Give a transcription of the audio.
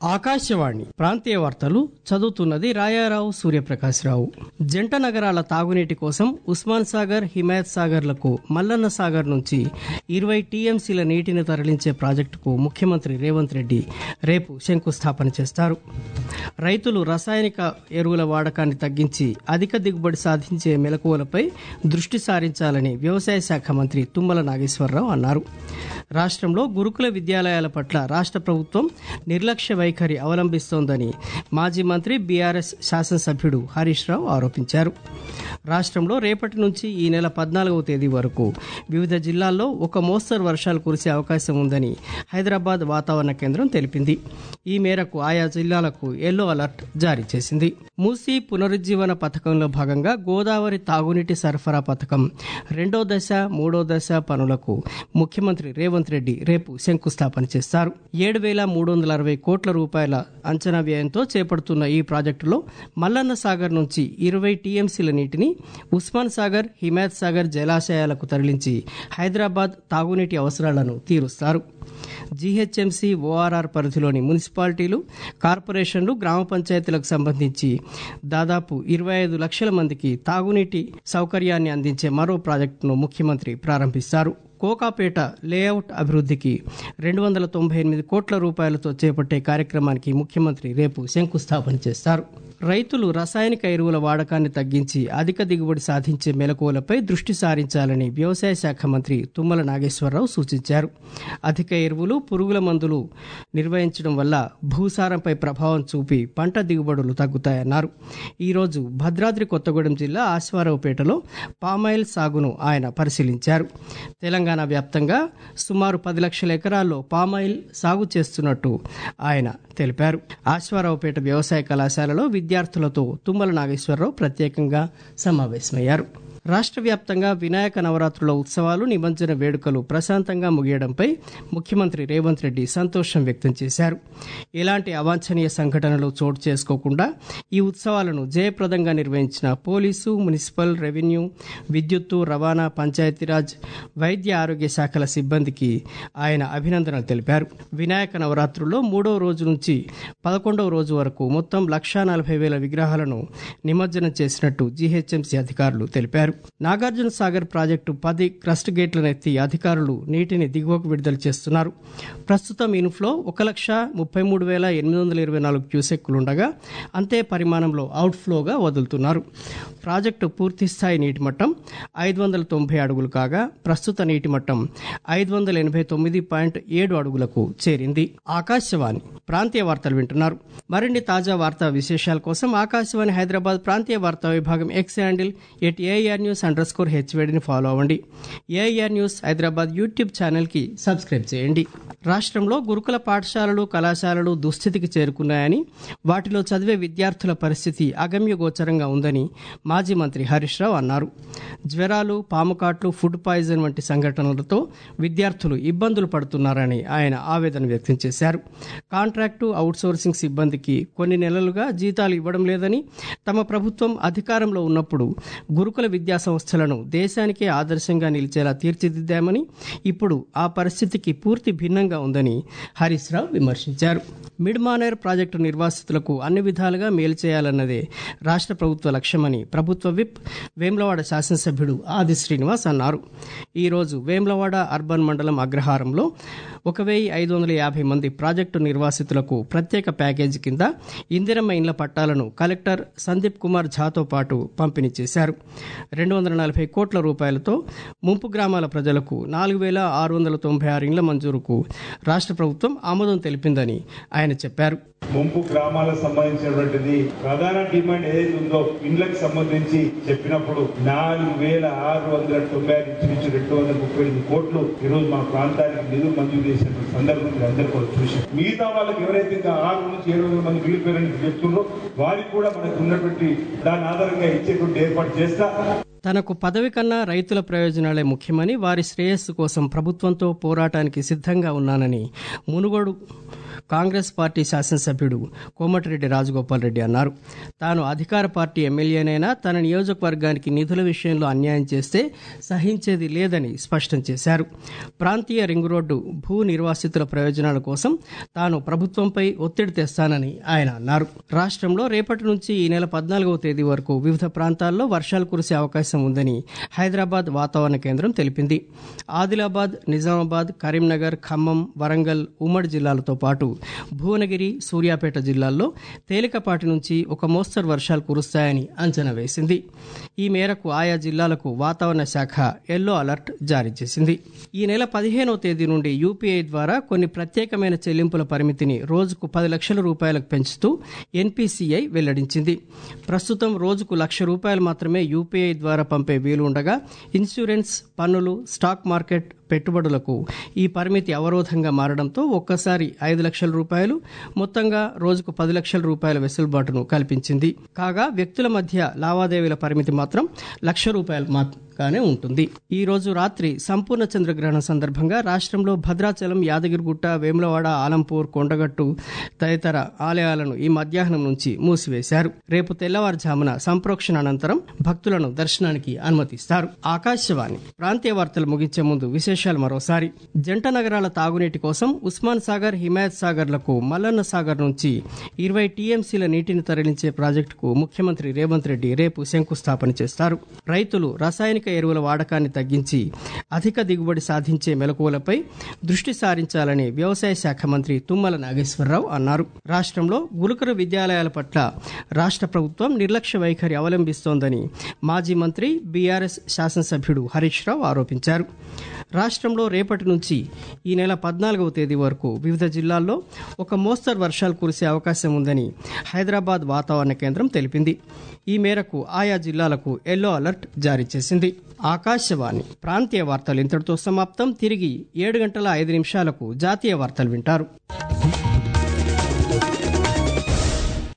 ఆకాశవాణి ప్రాంతీయ వార్తలు చదువుతున్నది రాయారావు సూర్యప్రకాశ్రావు జంట నగరాల తాగునీటి కోసం ఉస్మాన్ సాగర్ హిమాయత్ సాగర్లకు మల్లన్న సాగర్ నుంచి ఇరవై టీఎంసీల నీటిని తరలించే ప్రాజెక్టుకు ముఖ్యమంత్రి రేవంత్ రెడ్డి రేపు శంకుస్థాపన చేస్తారు రైతులు రసాయనిక ఎరువుల వాడకాన్ని తగ్గించి అధిక దిగుబడి సాధించే మెలకువలపై దృష్టి సారించాలని వ్యవసాయ శాఖ మంత్రి తుమ్మల నాగేశ్వరరావు అన్నారు రాష్ట్రంలో గురుకుల విద్యాలయాల పట్ల రాష్ట్ర ప్రభుత్వం నిర్లక్ష్య వైఖరి అవలంబిస్తోందని మాజీ మంత్రి బీఆర్ఎస్ శాసనసభ్యుడు హరీష్ రావు ఆరోపించారు రాష్ట్రంలో రేపటి నుంచి ఈ నెల పద్నాలుగవ తేదీ వరకు వివిధ జిల్లాల్లో ఒక మోస్తరు వర్షాలు కురిసే అవకాశం ఉందని హైదరాబాద్ వాతావరణ కేంద్రం తెలిపింది ఈ మేరకు ఆయా జిల్లాలకు ఎల్లో అలర్ట్ జారీ చేసింది మూసీ పునరుజ్జీవన పథకంలో భాగంగా గోదావరి తాగునీటి సరఫరా పథకం రెండో దశ మూడో దశ పనులకు ముఖ్యమంత్రి రేవంత్ రెడ్డి రేపు శంకుస్థాపన చేస్తారు ఏడు వేల మూడు వందల అరవై కోట్ల రూపాయల అంచనా వ్యయంతో చేపడుతున్న ఈ ప్రాజెక్టులో మల్లన్న సాగర్ నుంచి ఇరవై టీఎంసీల నీటిని ఉస్మాన్ సాగర్ హిమాయత్ సాగర్ జలాశయాలకు తరలించి హైదరాబాద్ తాగునీటి అవసరాలను తీరుస్తారు జీహెచ్ఎంసీ ఓఆర్ఆర్ పరిధిలోని మున్సిపాలిటీలు కార్పొరేషన్లు గ్రామ పంచాయతీలకు సంబంధించి దాదాపు ఇరవై ఐదు లక్షల మందికి తాగునీటి సౌకర్యాన్ని అందించే మరో ప్రాజెక్టును ముఖ్యమంత్రి ప్రారంభిస్తారు కోకాపేట లేఅవుట్ అభివృద్ధికి రెండు వందల తొంభై ఎనిమిది కోట్ల రూపాయలతో చేపట్టే కార్యక్రమానికి ముఖ్యమంత్రి రేపు శంకుస్థాపన చేస్తారు రైతులు రసాయనిక ఎరువుల వాడకాన్ని తగ్గించి అధిక దిగుబడి సాధించే మెలకువలపై దృష్టి సారించాలని వ్యవసాయ శాఖ మంత్రి తుమ్మల నాగేశ్వరరావు సూచించారు అధిక ఎరువులు పురుగుల మందులు నిర్వహించడం వల్ల భూసారంపై ప్రభావం చూపి పంట దిగుబడులు తగ్గుతాయన్నారు ఈరోజు భద్రాద్రి కొత్తగూడెం జిల్లా ఆశ్వారావుపేటలో పామాయిల్ సాగును ఆయన పరిశీలించారు తెలంగాణ వ్యాప్తంగా సుమారు పది లక్షల ఎకరాల్లో పామాయిల్ సాగు చేస్తున్నట్టు ఆయన తెలిపారు ఆశ్వారావుపేట వ్యవసాయ కళాశాలలో విద్యార్థులతో తుమ్మల నాగేశ్వరరావు ప్రత్యేకంగా సమావేశమయ్యారు రాష్ట్ర వ్యాప్తంగా వినాయక నవరాత్రుల ఉత్సవాలు నిమజ్జన వేడుకలు ప్రశాంతంగా ముగియడంపై ముఖ్యమంత్రి రేవంత్ రెడ్డి సంతోషం వ్యక్తం చేశారు ఎలాంటి అవాంఛనీయ సంఘటనలు చోటు చేసుకోకుండా ఈ ఉత్సవాలను జయప్రదంగా నిర్వహించిన పోలీసు మున్సిపల్ రెవెన్యూ విద్యుత్తు రవాణా పంచాయతీరాజ్ వైద్య ఆరోగ్య శాఖల సిబ్బందికి ఆయన అభినందనలు తెలిపారు వినాయక నవరాత్రుల్లో మూడో రోజు నుంచి పదకొండవ రోజు వరకు మొత్తం లక్షా నలభై వేల విగ్రహాలను నిమజ్జనం చేసినట్టు జీహెచ్ఎంసీ అధికారులు తెలిపారు నాగార్జున సాగర్ ప్రాజెక్టు పది క్రస్ట్ గేట్లను ఎత్తి అధికారులు నీటిని దిగువకు విడుదల చేస్తున్నారు ప్రస్తుతం ఇన్ఫ్లో ఒక లక్ష ముప్పై మూడు వేల ఎనిమిది వందల ఇరవై నాలుగు క్యూసెక్కులుండగా అంతే పరిమాణంలో అవుట్ఫ్లోగా వదులుతున్నారు ప్రాజెక్టు పూర్తి స్థాయి నీటి మట్టం ఐదు వందల తొంభై అడుగులు కాగా ప్రస్తుత నీటి మట్టం ఐదు వందల ఎనభై తొమ్మిది పాయింట్ ఏడు అడుగులకు చేరింది ఆకాశవాణి ప్రాంతీయ వార్తలు వింటున్నారు మరిన్ని తాజా వార్తా విశేషాల కోసం ఆకాశవాణి హైదరాబాద్ ప్రాంతీయ వార్తా విభాగం X handle at AIR news underscore హెచ్వేడిని ఫాలో అవ్వండి ఏఐఆర్ న్యూస్ హైదరాబాద్ యూట్యూబ్ ఛానల్కి సబ్స్క్రైబ్ చేయండి రాష్ట్రంలో గురుకుల పాఠశాలలు కళాశాలలు దుస్థితికి చేరుకున్నాయని వాటిలో చదివే విద్యార్థుల పరిస్థితి అగమ్య గోచరంగా ఉందని మాజీ మంత్రి హరీష్ రావు అన్నారు జ్వరాలు పాముకాట్లు ఫుడ్ పాయిజన్ వంటి సంఘటనలతో విద్యార్థులు ఇబ్బందులు పడుతున్నారని ఆయన ఆవేదన వ్యక్తం చేశారు కాంట్రాక్టు అవుట్సోర్సింగ్ సిబ్బందికి కొన్ని నెలలుగా జీతాలు ఇవ్వడం లేదని తమ ప్రభుత్వం అధికారంలో ఉన్నప్పుడు గురుకుల విద్యా సంస్థలను దేశానికే ఆదర్శంగా నిలిచేలా తీర్చిదిద్దామని ఇప్పుడు ఆ పరిస్థితికి పూర్తి భిన్నంగా ఉందని హరీష్ రావు విమర్శించారు మిడ్మానేర్ ప్రాజెక్టు నిర్వాసితులకు అన్ని విధాలుగా మేలు చేయాలన్నదే రాష్ట్ర ప్రభుత్వ లక్ష్యమని ప్రభుత్వ విప్ వేములవాడ శాసనసభ్యుడు ఆది శ్రీనివాస్ అన్నారు ఈరోజు వేములవాడ అర్బన్ మండలం అగ్రహారంలో ఒక వెయ్యి ఐదు వందల యాభై మంది ప్రాజెక్టు నిర్వాసితులకు ప్రత్యేక ప్యాకేజీ కింద ఇందిరమ్మ ఇండ్ల పట్టాలను కలెక్టర్ సందీప్ కుమార్ ఝాతో పాటు పంపిణీ చేశారు రెండు వందల నలభై కోట్ల రూపాయలతో ముంపు గ్రామాల ప్రజలకు నాలుగు వేల ఆరు వందల తొంభై ఆరు ఇండ్ల మంజూరుకు రాష్ట్ర ప్రభుత్వం ఆమోదం తెలిపిందని ఆయన చెప్పారు ముంపు గ్రామాలకు సంబంధించినటువంటిది ప్రధాన డిమాండ్ ఏదైతే ఉందో ఇండ్లకు సంబంధించి చెప్పినప్పుడు నాలుగు వేల ఆరు వందల తొంభై ఐదు నుంచి రెండు వందల ముప్పై ఎనిమిది కోట్లు ఈ రోజు మా ప్రాంతానికి నిధులు మంజూరు చేసిన సందర్భం మీరు అందరూ కూడా చూసాం మిగతా వాళ్ళకి ఎవరైతే ఇంకా ఆరు నుంచి ఏడు వందల మంది మిగిలిపోయారని చెప్తున్నారో వారికి కూడా మనకు ఉన్నటువంటి దాని ఆధారంగా ఇచ్చేటువంటి ఏర్పాటు చేస్తా తనకు పదవి కన్నా రైతుల ప్రయోజనాలే ముఖ్యమని వారి శ్రేయస్సు కోసం ప్రభుత్వంతో పోరాటానికి సిద్ధంగా ఉన్నానని మునుగోడు కాంగ్రెస్ పార్టీ శాసనసభ్యుడు కోమటిరెడ్డి రాజగోపాల్ రెడ్డి అన్నారు తాను అధికార పార్టీ ఎమ్మెల్యేనైనా తన నియోజకవర్గానికి నిధుల విషయంలో అన్యాయం చేస్తే సహించేది లేదని స్పష్టం చేశారు ప్రాంతీయ రింగ్ రోడ్డు భూ నిర్వాసితుల ప్రయోజనాల కోసం తాను ప్రభుత్వంపై ఒత్తిడి తెస్తానని ఆయన అన్నారు రాష్ట్రంలో రేపటి నుంచి ఈ నెల పద్నాలుగవ తేదీ వరకు వివిధ ప్రాంతాల్లో వర్షాలు కురిసే అవకాశం ఉందని హైదరాబాద్ వాతావరణ కేంద్రం తెలిపింది ఆదిలాబాద్ నిజామాబాద్ కరీంనగర్ ఖమ్మం వరంగల్ ఉమ్మడి జిల్లాలతో పాటు భువనగిరి సూర్యాపేట జిల్లాల్లో తేలికపాటి నుంచి ఒక మోస్తరు వర్షాలు కురుస్తాయని అంచనా వేసింది ఈ మేరకు ఆయా జిల్లాలకు వాతావరణ శాఖ ఎల్లో అలర్ట్ జారీ చేసింది ఈ నెల పదిహేనవ తేదీ నుండి యూపీఐ ద్వారా కొన్ని ప్రత్యేకమైన చెల్లింపుల పరిమితిని రోజుకు పది లక్షల రూపాయలకు పెంచుతూ ఎన్పీసీఐ వెల్లడించింది ప్రస్తుతం రోజుకు లక్ష రూపాయలు మాత్రమే యూపీఐ ద్వారా పంపే వీలు ఉండగా ఇన్సూరెన్స్ పన్నులు స్టాక్ మార్కెట్ పెట్టుబడులకు ఈ పరిమితి అవరోధంగా మారడంతో ఒక్కసారి ఐదు లక్షల రూపాయలు మొత్తంగా రోజుకు పది లక్షల రూపాయల వెసులుబాటును కల్పించింది కాగా వ్యక్తుల మధ్య లావాదేవీల పరిమితి మాత్రం లక్ష రూపాయలు మాత్రమే ఉంటుంది ఈ రోజు రాత్రి సంపూర్ణ చంద్రగ్రహణం సందర్భంగా రాష్ట్రంలో భద్రాచలం యాదగిరిగుట్ట వేములవాడ ఆలంపూర్ కొండగట్టు తదితర ఆలయాలను ఈ మధ్యాహ్నం నుంచి మూసివేశారు రేపు తెల్లవారుజామున సంప్రోక్షణ అనంతరం భక్తులను దర్శనానికి అనుమతిస్తారు ఆకాశవాణి ప్రాంతీయ వార్తలు ముగించే ముందు విశేషాలు మరోసారి జంట నగరాల తాగునీటి కోసం ఉస్మాన్ సాగర్ హిమాయత్ సాగర్లకు మల్లన్న సాగర్ నుంచి ఇరవై టీఎంసీల నీటిని తరలించే ప్రాజెక్టుకు ముఖ్యమంత్రి రేవంత్ రెడ్డి రేపు శంకుస్థాపన చేస్తారు రైతులు రసాయనిక ఎరువుల వాడకాన్ని తగ్గించి అధిక దిగుబడి సాధించే మెలకువలపై దృష్టి సారించాలని వ్యవసాయ శాఖ మంత్రి తుమ్మల నాగేశ్వరరావు అన్నారు రాష్ట్రంలో గురుకుల విద్యాలయాల పట్ల రాష్ట్ర ప్రభుత్వం నిర్లక్ష్య వైఖరి అవలంబిస్తోందని మాజీ మంత్రి బీఆర్ఎస్ శాసనసభ్యుడు హరీష్ రావు ఆరోపించారు రాష్ట్రంలో రేపటి నుంచి ఈ నెల పద్నాలుగవ తేదీ వరకు వివిధ జిల్లాల్లో ఒక మోస్తరు వర్షాలు కురిసే అవకాశం ఉందని హైదరాబాద్ వాతావరణ కేంద్రం తెలిపింది ఈ మేరకు ఆయా జిల్లాలకు ఎల్లో అలర్ట్ జారీ చేసింది ఆకాశవాణి ప్రాంతీయ వార్తలు ఇంతటితో సమాప్తం తిరిగి ఏడు గంటల ఐదు నిమిషాలకు జాతీయ వార్తలు వింటారు